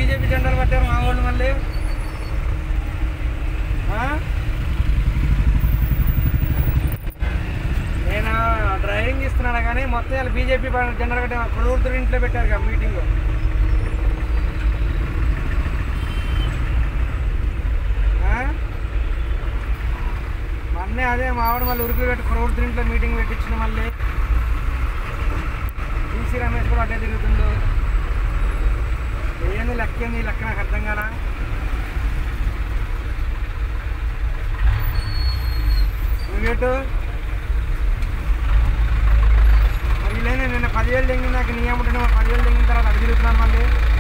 BJP జెండాలు పట్టారు మా వాళ్ళు మళ్ళీ ఆ? నేను డ్రైవింగ్ ఇస్తున్నాను కానీ మొత్తం వాళ్ళు బీజేపీ జెండాలు కట్టారు ప్రవృత్తులు ఇంట్లో పెట్టారు కదా మీటింగ్ మొన్నే అదే మా ఆవిడ మళ్ళీ ఉరికి పెట్టి ప్రవృత్తులు ఇంట్లో మీటింగ్ పెట్టించిన మళ్ళీ టీసీ రమేష్ కూడా అడ్డే తిరుగుతుండు ఏంది లెక్క ఏంది ఈ లెక్క నాకు అర్థం కాదా నువ్వేటు మరి లేని నిన్న పదివేలు తెంగిన నాకు నీ అమ్ముంటే పదివేలు తెంగిన తర్వాత అది తిరుగుతున్నాను మళ్ళీ